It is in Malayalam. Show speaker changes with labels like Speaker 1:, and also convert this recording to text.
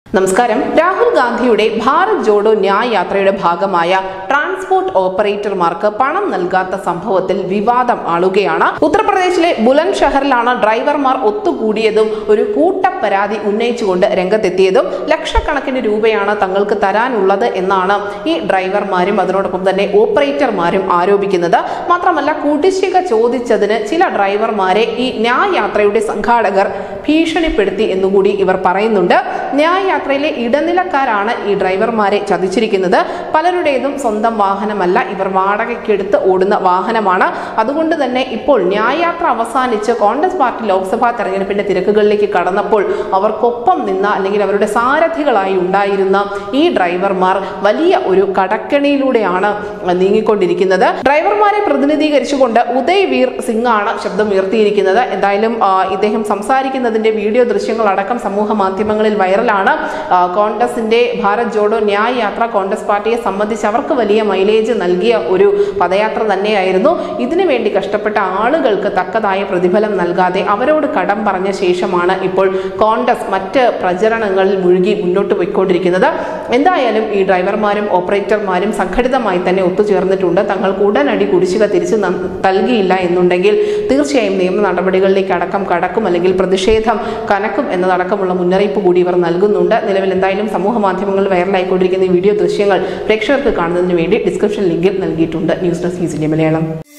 Speaker 1: നമസ്കാരം രാഹുൽ ഗാന്ധിയുടെ ഭാരത് ജോഡോ ന്യായ് യാത്രയുടെ ഭാഗമായ ട്രാൻസ്പോർട്ട് ഓപ്പറേറ്റർമാർക്ക് പണം നൽകാത്ത സംഭവത്തിൽ വിവാദം ആളുകയാണ് ഉത്തർപ്രദേശിലെ ബുലന്ദ് ഷഹറിലാണ് ഡ്രൈവർമാർ ഒത്തുകൂടിയതും ഒരു കൂട്ടപ്പരാതി ഉന്നയിച്ചുകൊണ്ട് രംഗത്തെത്തിയതും ലക്ഷക്കണക്കിന് രൂപയാണ് തങ്ങൾക്ക് തരാനുള്ളത് എന്നാണ് ഈ ഡ്രൈവർമാരും അതിനോടൊപ്പം തന്നെ ഓപ്പറേറ്റർമാരും ആരോപിക്കുന്നത് മാത്രമല്ല കുടിശ്ശിക ചോദിച്ചതിന് ചില ഡ്രൈവർമാരെ ഈ ന്യായ് യാത്രയുടെ സംഘാടകർ ഭീഷണിപ്പെടുത്തി എന്നുകൂടി ഇവർ പറയുന്നുണ്ട് ന്യായ് യാത്രയിലെ ഇടനിലക്കാരാണ് ഈ ഡ്രൈവർമാരെ ചതിച്ചിരിക്കുന്നത് പലരുടേതും സ്വന്തം വാഹനമല്ല ഇവർ വാടകയ്ക്കെടുത്ത് ഓടുന്ന വാഹനമാണ് അതുകൊണ്ട് തന്നെ ഇപ്പോൾ ന്യായ് യാത്ര അവസാനിച്ച് കോൺഗ്രസ് പാർട്ടി ലോക്സഭാ തെരഞ്ഞെടുപ്പിന്റെ തിരക്കുകളിലേക്ക് കടന്നപ്പോൾ അവർക്കൊപ്പം നിന്ന അല്ലെങ്കിൽ അവരുടെ സാരഥികളായി ഉണ്ടായിരുന്ന ഈ ഡ്രൈവർമാർ വലിയ ഒരു കടക്കണിയിലൂടെയാണ് നീങ്ങിക്കൊണ്ടിരിക്കുന്നത് ഡ്രൈവർമാരെ പ്രതിനിധീകരിച്ചുകൊണ്ട് ഉദയ് വീർ സിംഗ് ആണ് ശബ്ദം ഉയർത്തിയിരിക്കുന്നത് എന്തായാലും ആ, ഇദ്ദേഹം സംസാരിക്കുന്നതിന്റെ വീഡിയോ ദൃശ്യങ്ങൾ അടക്കം സമൂഹ മാധ്യമങ്ങളിൽ വൈറലാണ് ആ, കോൺഗ്രസിന്റെ ഭാരത് ജോഡോ ന്യായ് യാത്ര കോൺഗ്രസ് പാർട്ടിയെ സംബന്ധിച്ച് അവർക്ക് വലിയ മൈലേജ് നൽകിയ ഒരു പദയാത്ര തന്നെയായിരുന്നു ഇതിനു വേണ്ടി കഷ്ടപ്പെട്ട ആളുകൾക്ക് തക്കതായ പ്രതിഫലം നൽകാതെ അവരോട് കടം പറഞ്ഞ ശേഷമാണ് ഇപ്പോൾ കോൺഗ്രസ് മറ്റ് പ്രചരണങ്ങളിൽ മുഴുകി മുന്നോട്ട് പോയിക്കൊണ്ടിരിക്കുന്നത് എന്തായാലും ഈ ഡ്രൈവർമാരും ഓപ്പറേറ്റർമാരും സംഘടിതമായി തന്നെ ഒത്തുചേർന്നിട്ടുണ്ട് തങ്ങൾക്ക് ഉടനടി കുടിശ്ശിക തിരിച്ചു ന- നൽകിയില്ല എന്നുണ്ടെങ്കിൽ തീർച്ചയായും നിയമ നടപടികളിലേക്ക് അടക്കം കടക്കും അല്ലെങ്കിൽ പ്രതിഷേധം കനക്കും എന്നതടക്കമുള്ള മുന്നറിയിപ്പ് കൂടി ഇവർ നൽകുന്നുണ്ട് നിലവിൽ എന്തായാലും സമൂഹ മാധ്യമങ്ങളിൽ വൈറലായിക്കൊണ്ടിരിക്കുന്ന ഈ വീഡിയോ ദൃശ്യങ്ങൾ പ്രേക്ഷകർക്ക് കാണുന്നതിന് വേണ്ടി ഡിസ്ക്രിപ്ഷൻ ലിങ്കിൽ നൽകിയിട്ടുണ്ട് news desk news India Malayalam